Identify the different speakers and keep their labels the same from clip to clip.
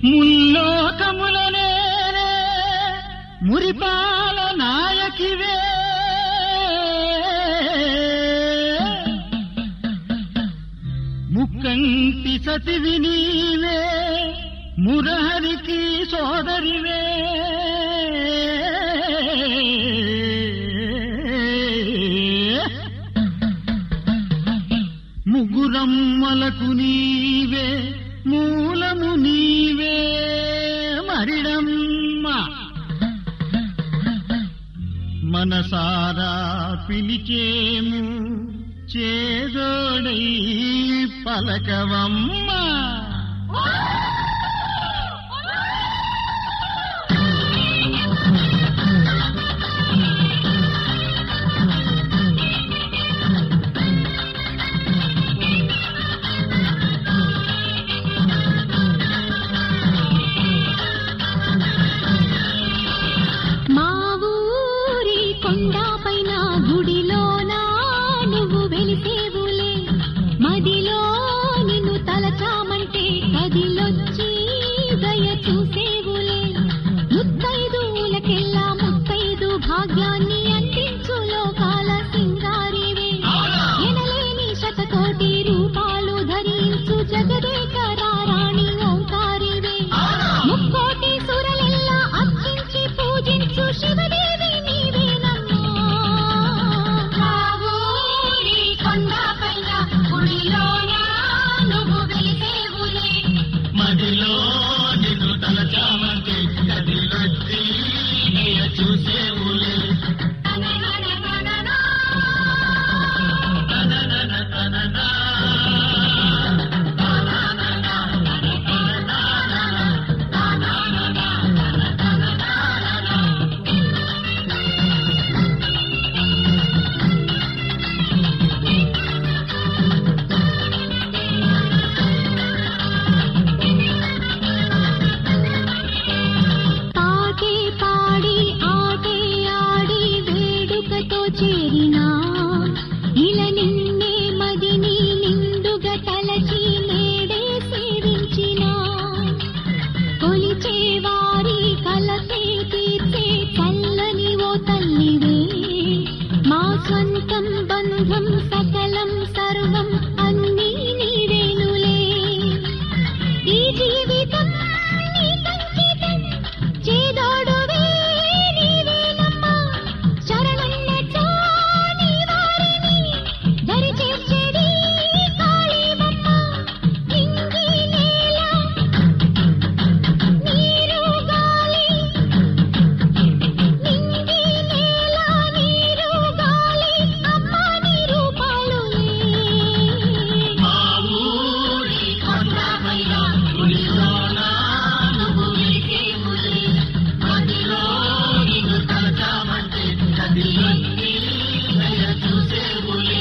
Speaker 1: ముల్లోకములనే మురిపాల నాయకివే ముక్కంటి సతివి నీవే మురహరికి సోదరివే ముగ్గురమ్మలకు నీవే మూలము నీవే మరిడమ్మ మనసారా పిలిచేము చేదోడై పలకవమ్మ
Speaker 2: మా ఊరి కొండపైన గుడిలోన నువ్వు వెలిసేవులే మదిలో నిన్ను తలచామంటే కదిలొచ్చి దయ చూసేవులే ముత్తైదులకెల్లా ముత్తైదు భాగ్యాన్ని అందించు లోకాల సింగారివే ఎనలేని శతకోటి రూపాలు ధరించు జగదేకరారాణి ఓంకారివే ముక్కోటి సురలెల్లా అర్చించి పూజించు శివదేవి నీవేనమ్మా మా ఊరి కొండపైన గుడిలోన నువ్వు వెలిసేవులే
Speaker 1: మదిలో నిన్ను తలచామంటే గదిలొచ్చి దయ చూసేవులే
Speaker 2: పాటే పాడి ఆటే ఆడి వేడుకతో చేరినా ఇలా నిన్నే మదిని నిండుగా తలచి నేడే సేవించినా కొలిచే వారి కలసే తీర్చే చల్లని ఓ తల్లివే మా సొంతం బంధం సకలం సర్వం అన్నీ నీవేనులే ఈ జీవితం నీ సంగీతం చేదోడువే నీవేనమ్మా శరణన్నచో నీ వారిని దరి చేర్చేది కాళీమమ్మ ఇంగి నేల నీరు గాలి నింగి నేల నీరు గాలి అమ్మ నీ రూపాలులే
Speaker 1: మా ఊరి కొండపైన గుడిలోన నువ్వు వెలిసేవులే మదిలో నిన్ను తలచామంటే గదిలొచ్చి దయ చూసేవులే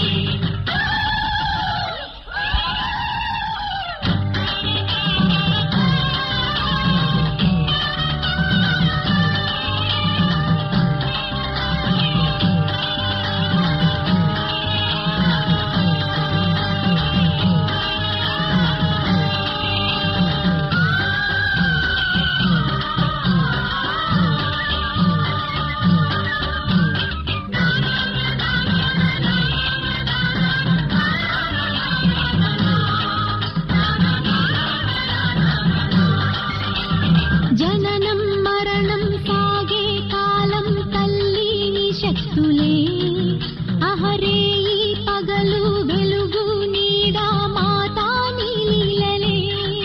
Speaker 2: జననం మరణం సాగే కాలం తల్లి నీ శక్తులే అహరే ఈ పగలు వెలుగు నీడా మాతా నీ లీలలే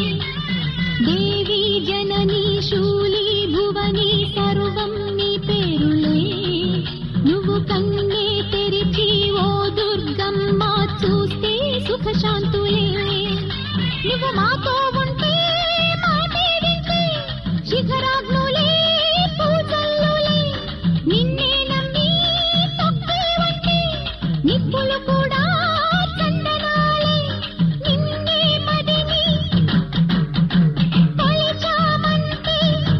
Speaker 2: దేవి జనని శూలి భువని సర్వం నీ పేరులే నువ్వు కన్నే తెరిచి ఓ దుర్గమ్మ చూస్తే సుఖ శాంతులే నువ్వు మాతో ఉంటే మాటే వింటే శిఖరాగ్నులే పూజల్లులే నిన్నే నమ్మి తప్పే వంటే నిప్పులు కూడా చందనాలే నిన్నే మదిని కొలిచామంటే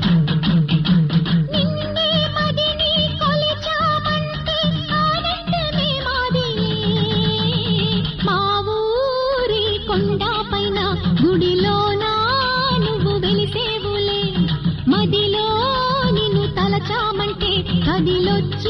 Speaker 2: నిన్నే మదిని కొలిచామంటే ఆనందమే మాదిలే మా ఊరి కొండపైన గుడిలో కదిలొచ్చి